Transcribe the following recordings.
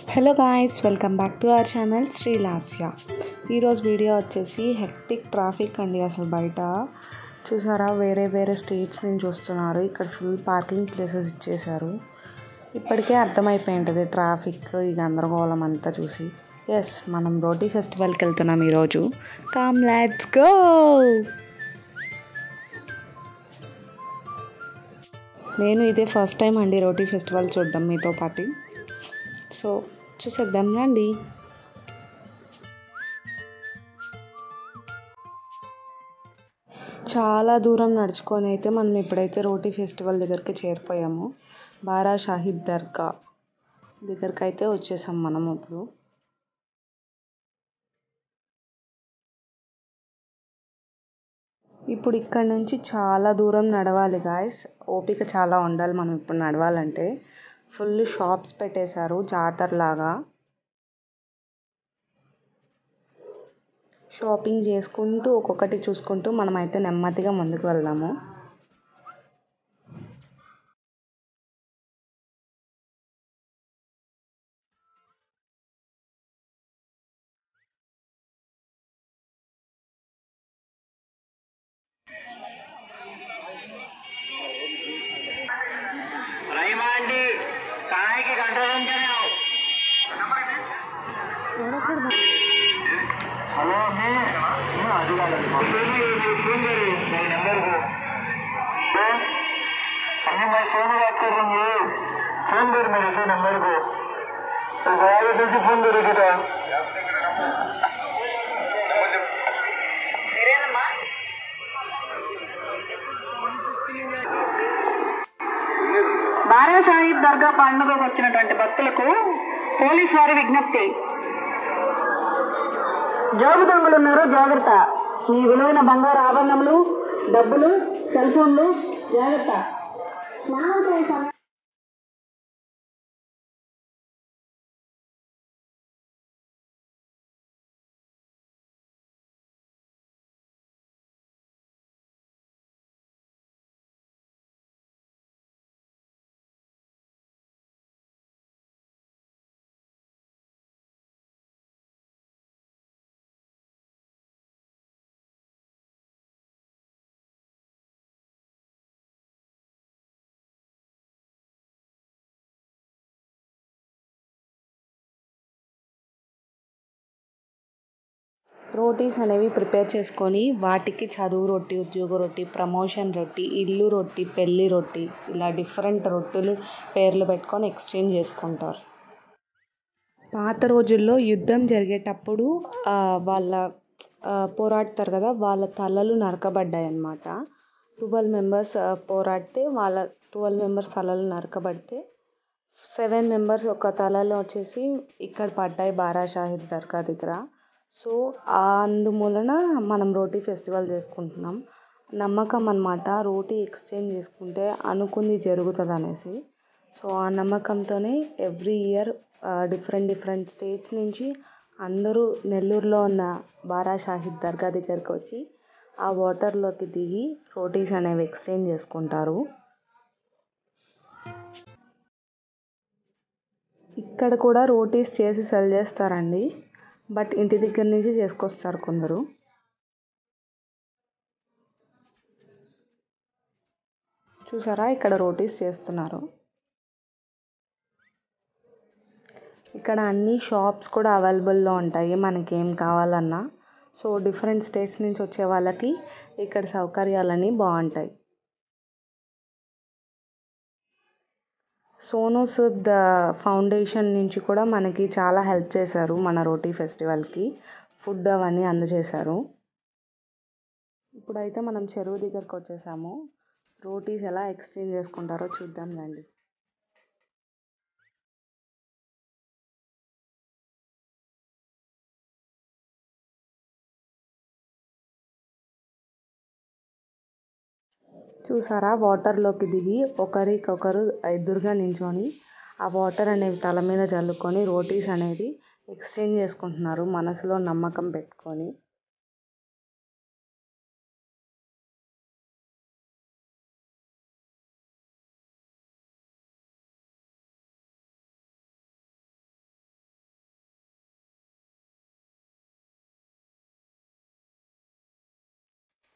hello guys welcome back to our channel Srilasya ఈరోజు video వచ్చేసి hectic traffic అండి అసలు బయట చూసారా వేరే వేరే స్టేట్స్ నుంచి వస్తున్నారు ఇక్కడ ఫుల్ పార్కింగ్ ప్లేసెస్ ఇచ్చేశారు ఇప్పటికే అర్థమైపోయి ఉంటుంది ట్రాఫిక్ ఈ గందరగోళం అంతా చూసి ఎస్ మనం రోటీ ఫెస్టివల్కి వెళ్తున్నాం ఈరోజు కమ్ లెట్స్ గో నేను ఇదే ఫస్ట్ టైం అండి రోటీ ఫెస్టివల్ చూడడం మీతో పాటు సో చూసేద్దాం రండి చాలా దూరం నడుచుకొని అయితే మనం ఇప్పుడైతే రోటీ ఫెస్టివల్ దగ్గరికి చేరిపోయాము బారా షాహిద్ దర్గా దగ్గరికి అయితే వచ్చేసాం మనం ఇప్పుడు ఇప్పుడు ఇక్కడ నుంచి చాలా దూరం నడవాలి గాయస్ ఓపిక చాలా ఉండాలి మనం ఇప్పుడు నడవాలంటే ఫుల్ షాప్స్ పెట్టేశారు జాతరలాగా షాపింగ్ చేసుకుంటూ ఒక్కొక్కటి చూసుకుంటూ మనమైతే నెమ్మదిగా ముందుకు వెళ్దాము रहीमा आंटी कहाँ है कि कंट्रोल रूम चले आओ हेलो मैं मैं आजू वाला फोन करो मेरे नंबर को तो अम्मी मैं सोनू बात कर रहा हूँ फोन कर मेरे से नंबर को तो बराबर से फोन करो बेटा బారా షాహిద్ దర్గా పండుగకు వచ్చినటువంటి భక్తులకు పోలీస్ వారి విజ్ఞప్తి జోగు దొంగలు ఉన్నారు జాగ్రత్త మీ విలువైన బంగారు ఆభరణములు డబ్బులు సెల్ ఫోన్లు జాగ్రత్త స్నానానికి సమయం రోటీస్ అనేవి ప్రిపేర్ చేసుకొని వాటికి చదువు రొట్టి ఉద్యోగ రొట్టి ప్రమోషన్ రొట్టి ఇల్లు రొట్టి పెళ్ళి రొట్టి ఇలా డిఫరెంట్ రొట్టెలు పేర్లు పెట్టుకొని ఎక్స్చేంజ్ చేసుకుంటారు పాత రోజుల్లో యుద్ధం జరిగేటప్పుడు ఆ, వాళ్ళ ఆ, పోరాడతారు కదా వాళ్ళ తలలు నరకబడ్డాయి అన్నమాట ట్వెల్వ్ మెంబర్స్ పోరాడితే వాళ్ళ ట్వెల్వ్ మెంబర్స్ తలలు నరకబడితే సెవెన్ మెంబర్స్ ఒక తలలో వచ్చేసి ఇక్కడ పడ్డాయి బారా షాహిద్ దర్గా దగ్గర సో అందుమూలన మనం రోటీ ఫెస్టివల్ చేసుకుంటున్నాం నమ్మకం అన్నమాట రోటీ ఎక్స్చేంజ్ చేసుకుంటే అనుకుంది జరుగుతుంది అనేసి సో ఆ నమ్మకంతోనే every year different different states నుంచి అందరూ నెల్లూరులో ఉన్న బారా షాహిద్ దర్గా దగ్గరికి వచ్చి ఆ వాటర్లోకి దిగి రోటీస్ అనేవి ఎక్స్చేంజ్ చేసుకుంటారు ఇక్కడ కూడా రోటీస్ చేసి సెల్ చేస్తారండి బట్ ఇంటి దగ్గర నుంచి చేసుకొస్తారు కొందరు చూసారా ఇక్కడ రోటీస్ చేస్తున్నారు ఇక్కడ అన్ని షాప్స్ కూడా అవైలబుల్లో ఉంటాయి మనకి ఏం కావాలన్నా సో డిఫరెంట్ స్టేట్స్ నుంచి వచ్చే వాళ్ళకి ఇక్కడ సౌకర్యాలన్నీ బాగుంటాయి సోను సుద్ ఫౌండేషన్ నుంచి కూడా మనకి చాలా హెల్ప్ చేశారు మన రోటీ ఫెస్టివల్కి ఫుడ్ అవన్నీ అందజేశారు ఇప్పుడైతే మనం చెరువు దగ్గరకు వచ్చేసాము రోటీస్ ఎలా ఎక్స్చేంజ్ చేసుకుంటారో చూద్దాం రండి చూసారా వాటర్లోకి దిగి ఒకరికొకరు ఎదురుగా నించొని ఆ వాటర్ అనేవి తల మీద చల్లుకొని రోటీస్ అనేది ఎక్స్చేంజ్ చేసుకుంటున్నారు మనసులో నమ్మకం పెట్టుకొని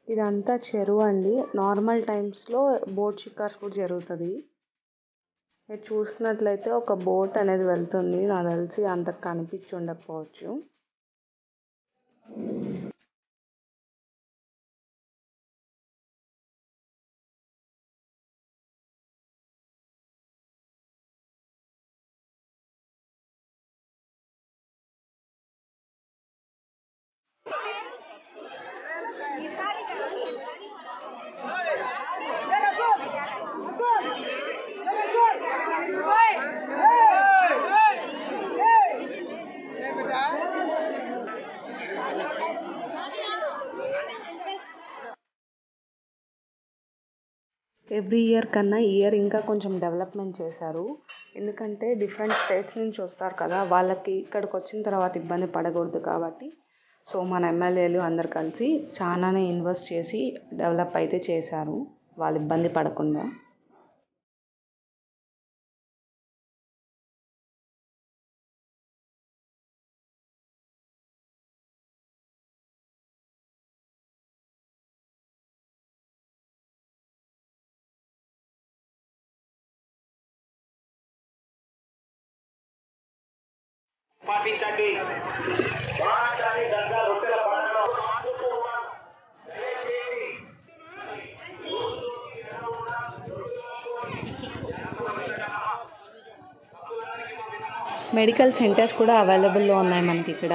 ఇదంతా చెరువు అండి నార్మల్ టైమ్స్లో బోట్ షికార్స్ కూడా జరుగుతుంది మీరు చూసినట్లయితే ఒక బోట్ అనేది వెళ్తుంది నాకు తెలిసి అంత కనిపించి ఉండకపోవచ్చు ఎవ్రీ ఇయర్ కన్నా ఈ ఇయర్ ఇంకా కొంచెం డెవలప్మెంట్ చేశారు ఎందుకంటే డిఫరెంట్ స్టేట్స్ నుంచి వస్తారు కదా వాళ్ళకి ఇక్కడికి వచ్చిన తర్వాత ఇబ్బంది పడకూడదు కాబట్టి సో మన ఎమ్మెల్యేలు అందరు కలిసి చాలానే ఇన్వెస్ట్ చేసి డెవలప్ అయితే చేశారు వాళ్ళు ఇబ్బంది పడకుండా పాటించండి వారానికి గంట రొట్టెల పండుగ మెడికల్ సెంటర్స్ కూడా అవైలబుల్లో ఉన్నాయి మనకి ఇక్కడ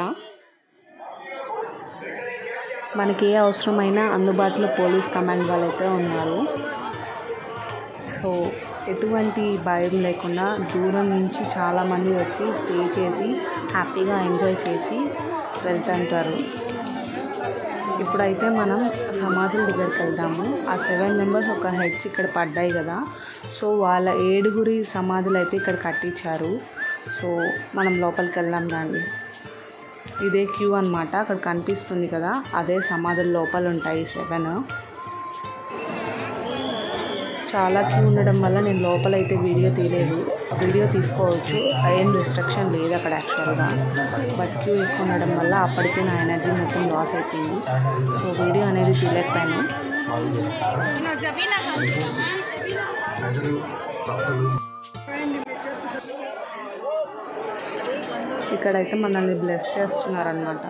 మనకి ఏ అవసరమైనా అందుబాటులో పోలీస్ కమాండ్ వాళ్ళు అయితే ఉన్నారు సో ఎటువంటి భయం లేకుండా దూరం నుంచి చాలామంది వచ్చి స్టే చేసి హ్యాపీగా ఎంజాయ్ చేసి వెళ్తుంటారు ఇప్పుడైతే మనం సమాధుల దగ్గరికి వెళ్దాము ఆ సెవెన్ మెంబర్స్ ఒక హెడ్స్ ఇక్కడ పడ్డాయి కదా సో వాళ్ళ ఏడుగురి సమాధులు అయితే ఇక్కడ కట్టించారు సో మనం లోపలికి వెళ్దాం రండి ఇదే క్యూ అనమాట అక్కడ కనిపిస్తుంది కదా అదే సమాధుల లోపల ఉంటాయి సెవెన్ చాలా క్యూ ఉండడం వల్ల నేను లోపల అయితే వీడియో తీయలేదు వీడియో తీసుకోవచ్చు ఏం రిస్ట్రిక్షన్ లేదు అక్కడ యాక్చువల్గా బట్ క్యూ ఎక్కువ ఉండడం వల్ల అప్పటికే నా ఎనర్జీ మొత్తం లాస్ అయిపోయింది సో వీడియో అనేది తీయలేకపోయాను ఇక్కడైతే మనల్ని బ్లెస్ చేస్తున్నారనమాట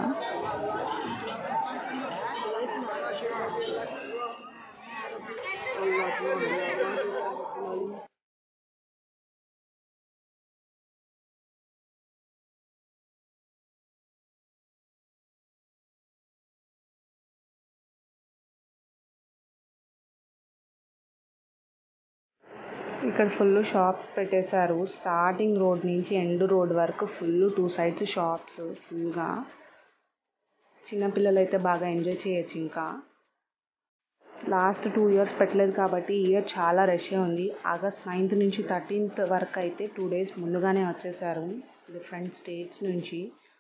ఇక్కడ ఫుల్ షాప్స్ పెట్టేశారు స్టార్టింగ్ రోడ్ నుంచి ఎండ్ రోడ్ వరకు ఫుల్ టూ సైడ్స్ షాప్స్ ఫుల్గా చిన్నపిల్లలు అయితే బాగా ఎంజాయ్ చేయొచ్చు ఇంకా లాస్ట్ టూ ఇయర్స్ పెట్టలేదు కాబట్టి ఈ ఇయర్ చాలా రష్గా ఉంది ఆగస్ట్ నైన్త్ నుంచి థర్టీన్త్ వరకు అయితే టూ డేస్ ముందుగానే వచ్చేసారు డిఫరెంట్ స్టేట్స్ నుంచి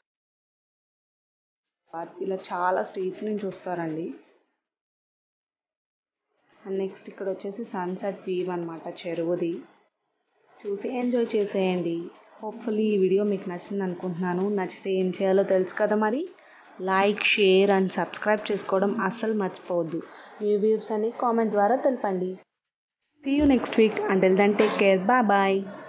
ఇలా చాలా స్టేట్స్ నుంచి వస్తారండి అండ్ నెక్స్ట్ ఇక్కడ వచ్చేసి సన్సెట్ వ్యూ అనమాట చెరువుది చూసి ఎంజాయ్ చేసేయండి హోప్ఫుల్లీ ఈ వీడియో మీకు నచ్చింది అనుకుంటున్నాను నచ్చితే ఏం చేయాలో తెలుసు కదా మరి లైక్ షేర్ అండ్ సబ్స్క్రైబ్ చేసుకోవడం అస్సలు మర్చిపోవద్దు మీ వ్యూస్ అని కామెంట్ ద్వారా తెలపండి see you next week until then take care bye bye